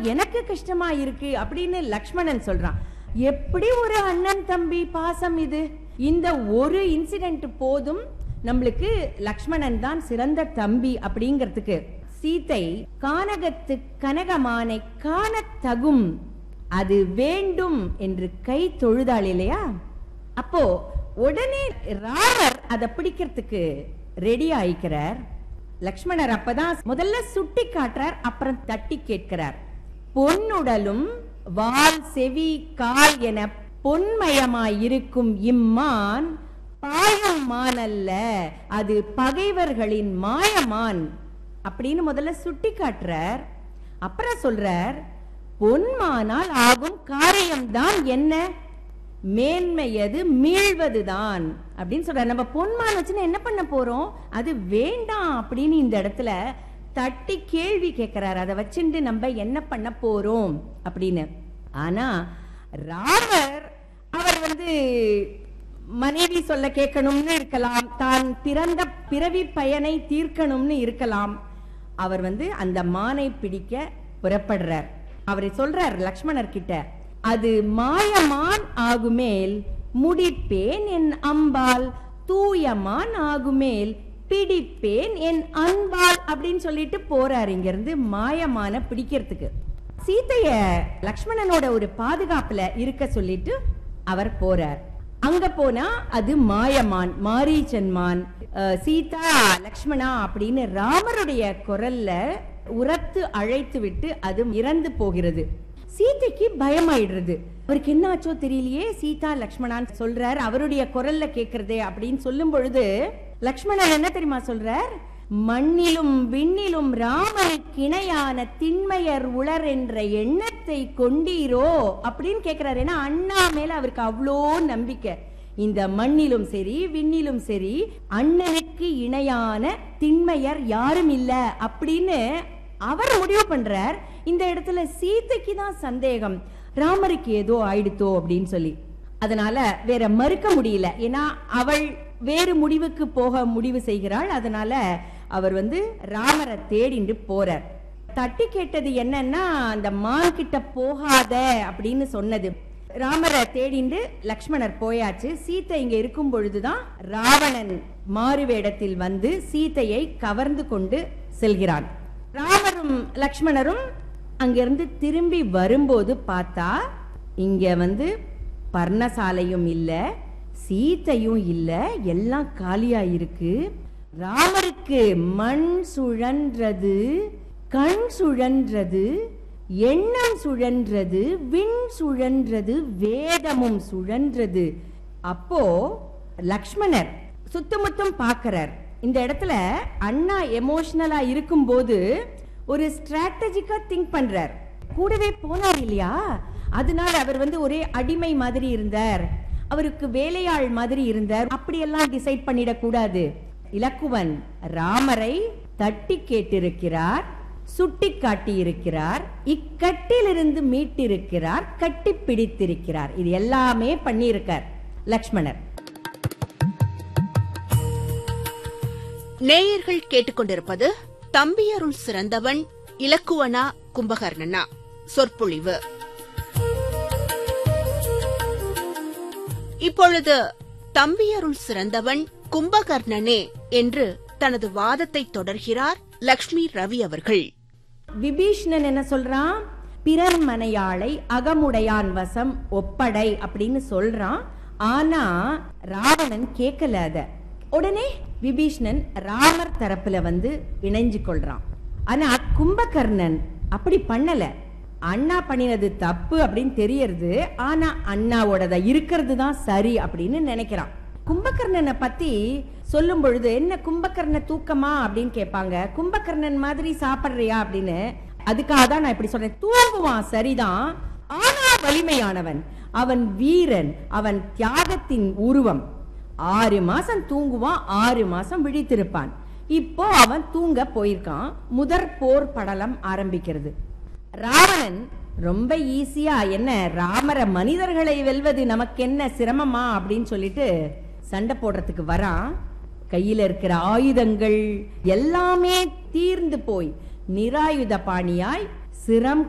எனக்கு கஷ்டமா இருக்கு அப்படின்னு லக்ஷ்மணன் சொல்றான் எப்படி ஒரு அண்ணன் தம்பி பாசம் இது இந்த ஒரு இன்சிடென்ட் போதும் நம்மளுக்கு லக்ஷ்மணன் தான் சிறந்த தம்பி அப்படிங்கிறதுக்கு சீதை கானகத்து கனகமானை காணத் தகும் அது வேண்டும் என்று கை தொழுதாள் இல்லையா அப்போ உடனே ராமர் அதை பிடிக்கிறதுக்கு ரெடி ஆயிக்கிறார் லக்ஷ்மணர் அப்பதான் முதல்ல சுட்டி காட்டுறார் அப்புறம் தட்டி கேட்கிறார் பொன்னுடலும் வால் செவி கால் என பொன்மயமாயிருக்கும் இம்மான் பாயம் மான் அல்ல அது பகைவர்களின் மாயமான் அப்படின்னு முதல்ல சுட்டி காட்டுறார் அப்புறம் சொல்றார் பொன்மானால் ஆகும் காரியம்தான் என்ன மேன்மையது மீள்வதுதான் அப்படின்னு சொல்றாரு நம்ம பொன்மான் வச்சுன்னு என்ன பண்ண போறோம் அது வேண்டாம் அப்படின்னு இந்த இடத்துல தட்டி கேள்வி கேட்கிறார் அதை வச்சுட்டு நம்ம என்ன பண்ண போறோம் அப்படின்னு ஆனா ராமர் அவர் வந்து மனைவி சொல்ல கேட்கணும்னு இருக்கலாம் தான் பிறந்த பிறவி பயனை தீர்க்கணும்னு இருக்கலாம் அவர் வந்து அந்த மானை பிடிக்க புறப்படுறார் அவர் சொல்றார் லக்ஷ்மணர் கிட்ட அது மாயமான் ஆகுமேல் முடிப்பேன் என் அம்பால் தூயமான் ஆகுமேல் பிடிப்பேன் என் அன்பால் அப்படின்னு சொல்லிட்டு போறார் இங்க இருந்து மாயமான பிடிக்கிறதுக்கு சீதைய லக்ஷ்மணனோட ஒரு பாதுகாப்புல இருக்க சொல்லிட்டு அவர் போறார் அங்க போனா அது மாயமான் மாரீச்சன் மான் அஹ், சீதா லக்ஷ்மணா அப்படின்னு ராமருடைய குரல்ல உரத்து அழைத்து விட்டு அது இறந்து போகிறது சீதைக்கு பயமாயிடுறது அவருக்கு என்ன ஆச்சோ தெரியலையே சீதா லக்ஷ்மணான்னு சொல்றார் அவருடைய குரல்ல கேக்குறதே அப்படின்னு சொல்லும் பொழுது லக்ஷ்மணன் என்ன தெரியுமா சொல்றார் மண்ணிலும் விண்ணிலும் ராமனுக்கு இணையான திண்மையர் உளர் என்ற எண்ணத்தை கொண்டீரோ அப்படின்னு கேக்குறாரு ஏன்னா அண்ணா மேல அவருக்கு அவ்வளோ நம்பிக்கை இந்த மண்ணிலும் சரி விண்ணிலும் சரி அண்ணனுக்கு இணையான திண்மையர் யாரும் இல்ல அப்படின்னு அவர் முடிவு பண்றார் இந்த இடத்துல சீதைக்கு தான் சந்தேகம் ராமருக்கு ஏதோ ஆயிடுத்தோ அப்படின்னு சொல்லி அதனால வேற மறுக்க முடியல ஏன்னா அவள் வேறு முடிவுக்கு போக முடிவு செய்கிறாள் அதனால அவர் வந்து ராமரை தேடிண்டு போறார் தட்டி கேட்டது என்னன்னா அந்த மான் கிட்ட போகாத அப்படின்னு சொன்னது ராமரை தேடிண்டு லக்ஷ்மணர் போயாச்சு சீத்தை இங்க இருக்கும் பொழுதுதான் ராவணன் மாறு வேடத்தில் வந்து சீதையை கவர்ந்து கொண்டு செல்கிறான் ராமரும் லக்ஷ்மணரும் அங்கிருந்து திரும்பி வரும்போது பார்த்தா இங்க வந்து பர்ணசாலையும் இல்ல சீத்தையும் இல்ல எல்லாம் காலியா இருக்கு ராமருக்கு மண் சுழன்றது கண் சுழன்றது எண்ணம் சுழன்றது விண் சுழன்றது வேதமும் சுழன்றது அப்போ லக்ஷ்மணர் சுத்தமுத்தம் பார்க்கறார் இந்த இடத்துல அண்ணா எமோஷனலா இருக்கும்போது ஒரு ஸ்ட்ராட்டஜிக்கா திங்க் பண்றார் கூடவே போனார் இல்லையா அதனால அவர் வந்து ஒரே அடிமை மாதிரி இருந்தார் அவருக்கு வேலையாள் மாதிரி இருந்தார் அப்படியெல்லாம் டிசைட் பண்ணிடக்கூடாது இலக்குவன் ராமரை தட்டி கேட்டிருக்கிறார் சுட்டி காட்டியிருக்கிறார் இக்கட்டிலிருந்து மீட்டிருக்கிறார் கட்டி பிடித்திருக்கிறார் இது எல்லாமே பண்ணியிருக்கார் லக்ஷ்மணர் நேயர்கள் கேட்டுக்கொண்டிருப்பது தம்பியருள் சிறந்தவன் இலக்குவனா கும்பகர்ணனா சொற்பொழிவு இப்பொழுது தம்பியருள் சிறந்தவன் கும்பகர்ணனே என்று தனது வாதத்தை தொடர்கிறார் லக்ஷ்மி ரவி அவர்கள் விபீஷ்ணன் என்ன சொல்றான் பிறர் மனையாளை அகமுடையான் வசம் ஒப்படை அப்படின்னு சொல்றான் ஆனா ராவணன் கேட்கல அத உடனே விபீஷ்ணன் ராமர் தரப்புல வந்து இணைஞ்சு கொள்றான் ஆனா கும்பகர்ணன் அப்படி பண்ணல அண்ணா பண்ணினது தப்பு அப்படின்னு தெரியறது ஆனா அண்ணாவோடத இருக்கிறது தான் சரி அப்படின்னு நினைக்கிறான் கும்பகர்ணனை பத்தி சொல்லும் பொழுது என்ன கும்பகர்ண தூக்கமா அப்படின்னு கேட்பாங்க கும்பகர்ணன் மாதிரி சாப்பிடுறியா அப்படின்னு அதுக்காக தான் நான் இப்படி சொல்றேன் தூங்குவான் சரிதான் ஆனா வலிமையானவன் அவன் வீரன் அவன் தியாகத்தின் உருவம் ஆறு மாசம் தூங்குவான் ஆறு மாசம் விழித்திருப்பான் இப்போ அவன் தூங்க போயிருக்கான் முதற் போர் படலம் ஆரம்பிக்கிறது ராவணன் ரொம்ப ஈஸியா என்ன ராமர மனிதர்களை வெல்வது நமக்கு என்ன சிரமமா அப்படின்னு சொல்லிட்டு சண்டை போடுறதுக்கு வரான் கையில இருக்கிற ஆயுதங்கள் எல்லாமே தீர்ந்து போய் நிராயுத பாணியாய் சிரம்